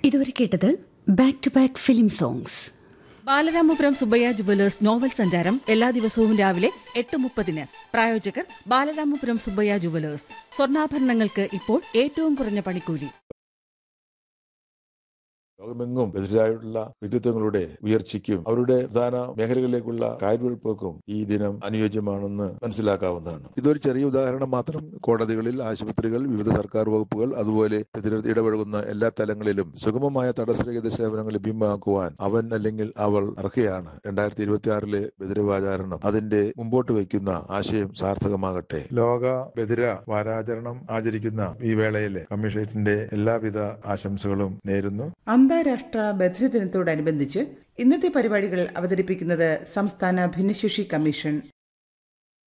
ഇതുവരെ കേട്ടത് back to back film songs Balaramapuram Subbaiah jewellers novel സഞ്ചാരം എല്ലാ ദിവസവും രാവിലെ എട്ട് മുപ്പതിന് പ്രായോജകർ ബാലരാമപുരം സുബ്ബയ്യ ജുവലേഴ്സ് സ്വർണ്ണാഭരണങ്ങൾക്ക് ഇപ്പോൾ ഏറ്റവും കുറഞ്ഞ പണിക്കൂലി ലോകമെങ്ങും എതിരായിട്ടുള്ള വ്യക്തിത്വങ്ങളുടെ ഉയർച്ചയ്ക്കും അവരുടെ പ്രധാന മേഖലകളിലേക്കുള്ള കാൽവെളുപ്പക്കും ഈ ദിനം അനുയോജ്യമാണെന്ന് മനസ്സിലാക്കാവുന്നതാണ് ഇതൊരു ചെറിയ ഉദാഹരണം മാത്രം കോടതികളിൽ ആശുപത്രികൾ വിവിധ സർക്കാർ വകുപ്പുകൾ അതുപോലെ ഇതിൽ ഇടപഴകുന്ന എല്ലാ തലങ്ങളിലും സുഗമമായ തടസ്സരഹിത സേവനങ്ങൾ ലഭ്യമാക്കുവാൻ അവൻ അല്ലെങ്കിൽ അവൾ അർഹയാണ് രണ്ടായിരത്തി ഇരുപത്തി ആറിലെ ബദിരവാചാരണം അതിന്റെ മുമ്പോട്ട് വയ്ക്കുന്ന ആശയം സാർത്ഥകമാകട്ടെ ലോക ബദിര വാരാചരണം ആചരിക്കുന്ന ഈ വേളയിലെ കമ്മീഷനേറ്റിന്റെ എല്ലാവിധ ആശംസകളും നേരുന്നു അന്താരാഷ്ട്ര ബധിരദിനത്തോടനുബന്ധിച്ച് ഇന്നത്തെ പരിപാടികൾ അവതരിപ്പിക്കുന്നത് സംസ്ഥാന ഭിന്നശേഷി കമ്മീഷൻ